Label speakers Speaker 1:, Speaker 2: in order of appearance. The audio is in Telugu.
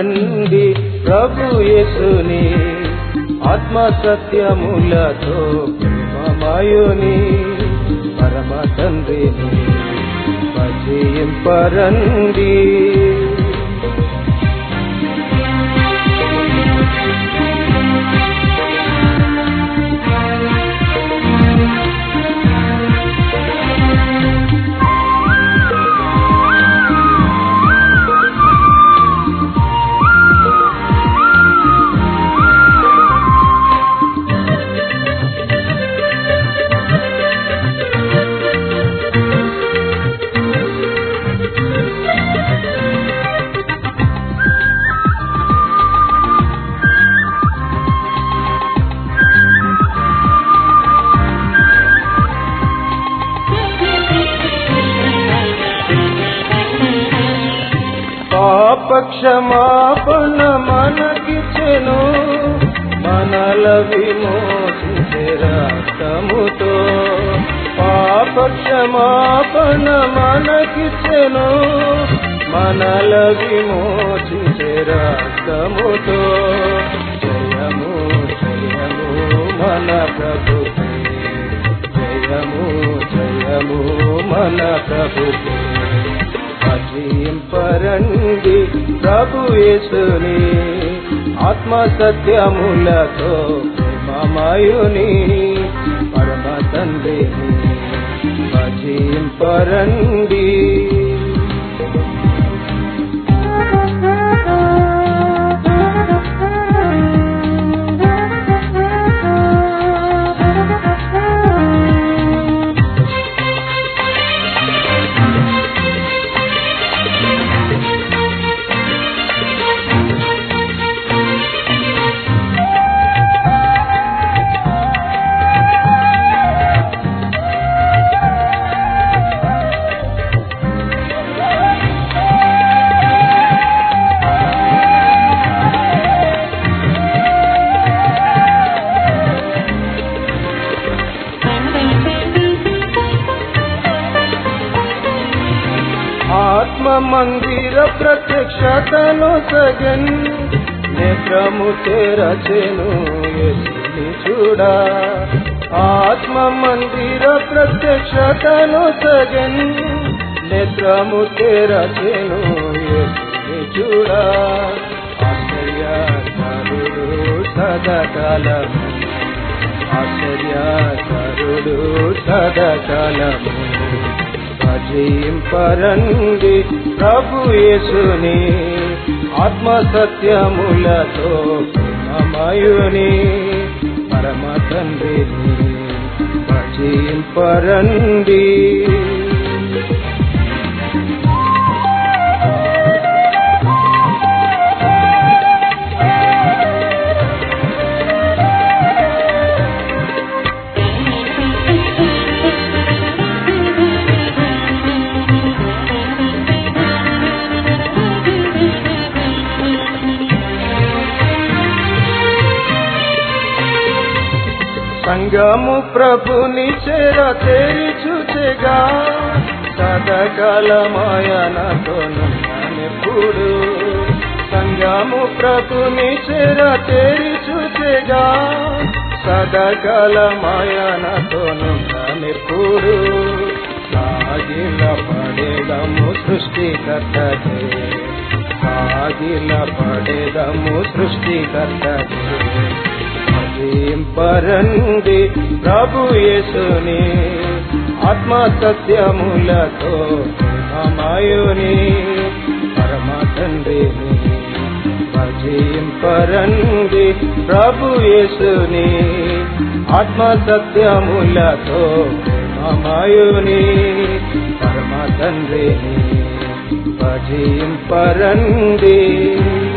Speaker 1: రండి ప్రభు యేసుని ఆత్మ సత్యములతో ప్రేమమయుని పరమ తండ్రిని భజింపరండి పాప క్షమాపణ మనకిచ్చెను మనల విమోచించే రక్తముతో పాప క్షమాపణ మనకిచ్చెను మనల విమోచించే రక్తముతో జయము జయము మన ప్రభుకే జయము జయము మన ప్రభుకే భజింపరండి ప్రభు యేసుని ఆత్మ సత్యములతో ప్రేమమయుని పరమ తండ్రిని భజింపరండి ఆత్మ మందిర ప్రత్యక్షతను సగన్ నేత్రము తెరచెను యేసుని చూడా ఆత్మ మందిర ప్రత్యక్షతను సగన్ నేత్రము తెరచెను యేసుని చూడా ఆశ్చర్యకరుడు సదాకాలము ఆశ్చర్యకరుడు సదాకాలము భజింపరండి ప్రభు యేసుని ఆత్మ సత్యములతో ప్రేమమయుని పరమ తండ్రిని భజింపరండి సంగము ప్రభుని చెర తెరిచుచెగా సదకాలమాయనతో నన్నెప్పుడు సంగము ప్రభుని చెర తెరిచుచెగా సదకాలమాయనతో నన్నెప్పుడు సాగిల పడేదము సృష్టికర్తదే సాగిల పడేదము సృష్టికర్తదే భజింపరండి ప్రభు యేసుని ఆత్మ సత్యములతో అమాయుని పరమ తండ్రిని భజింపరండి ప్రభు యేసుని ఆత్మ సత్యములతో అమాయుని పరమ తండ్రిని భజింపరండి